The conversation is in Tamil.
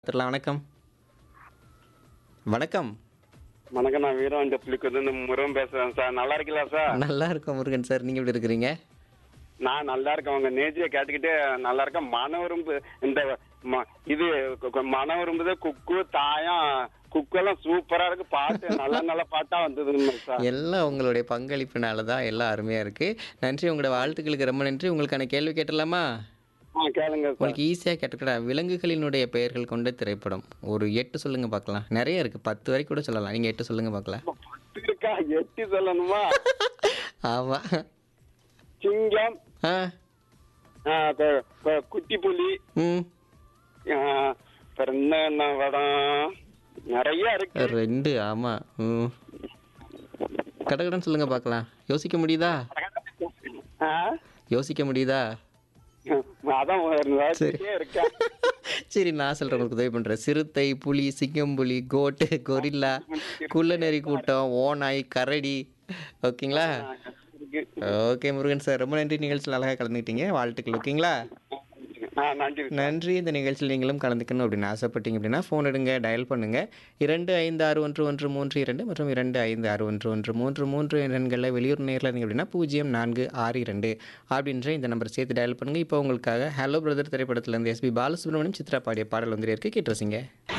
தெரியல வணக்கம் வணக்கம் வணக்கம் நான் வீரவாண்டி புள்ளிக்கு வந்து முருகன் பேசுறேன் சார் நல்லா இருக்கீங்களா சார் நல்லா இருக்கோம் முருகன் சார் நீங்க எப்படி இருக்கிறீங்க நான் நல்லா இருக்கேன் உங்க நேஜியை கேட்டுக்கிட்டு நல்லா இருக்கேன் மன விரும்பு இந்த ம- இது கு- கு- மன விரும்புது குக்கு தாயம் குக்கு எல்லாம் சூப்பரா இருக்கு பாட்டு நல்ல நல்ல பாட்டா வந்ததுங்க சார் எல்லாம் உங்களுடைய பங்களிப்புனால தான் எல்லாம் அருமையா இருக்கு நன்றி உங்களோட வாழ்த்துக்களுக்கு ரொம்ப நன்றி உங்களுக்கான கேள்வி கேட்டலாமா ஆ கேளுங்க சார் உங்களுக்கு ஈஸியாக கேட்டுக்கடா விலங்குகளினுடைய பெயர்கள் கொண்ட திரைப்படம் ஒரு எட்டு சொல்லுங்க பார்க்கலாம் நிறைய இருக்கு பத்து வரைக்கும் கூட சொல்லலாம் நீங்க எட்டு சொல்லுங்க பார்க்கலாம் பத்து இருக்கா எட்டி சொல்லணுமா ஆமா சிங்கம் ஆ ஆ, கு- கு- குட்டி புலி ம் ஆ, அப்புறம் என்ன என்ன படம் நிறைய இருக்கு ரெண்டு ஆமா ம் கடகடன் சொல்லுங்க பார்க்கலாம் யோசிக்க முடியுதா ஆ? யோசிக்க முடியுதா அதான் ஒரு வாசிட்டே இருக்கேன் சரி நான் சொல்கிறேன் உங்களுக்கு உதவி பண்ணுறேன் சிறுத்தை புலி சிங்கம்புலி கோட்டு கொரில்லா குள்ளநெறி கூட்டம் ஓநாய் கரடி ஓகேங்களா இருக்கு. ஓகே முருகன் சார் ரொம்ப நன்றி நிகழ்ச்சியில் அழகாக கலந்துக்கிட்டீங்க வாழ்த்துக்கள் ஓகேங்களா ஆ நன்றி நன்றி இந்த நிகழ்ச்சியில் நீங்களும் கலந்துக்கணும் அப்படின்னு ஆசைப்பட்டீங்க அப்படின்னா ஃபோன் எடுங்க டயல் பண்ணுங்க இரண்டு ஐந்து ஆறு ஒன்று ஒன்று மூன்று இரண்டு மற்றும் இரண்டு ஐந்து ஆறு ஒன்று ஒன்று மூன்று மூன்று எண்களில் வெளியூர் நேரில் இருந்தீங்க அப்படின்னா பூஜ்ஜியம் நான்கு ஆறு இரண்டு அப்படின்ற இந்த நம்பர் சேர்த்து டயல் பண்ணுங்க இப்போ உங்களுக்காக ஹலோ பிரதர் திரைப்படத்திலேருந்து எஸ்பி பாலசுப்ரமணியம் சித்ரா பாடிய பாடல் வந்து இருக்கு கேட்டு ரசிங்க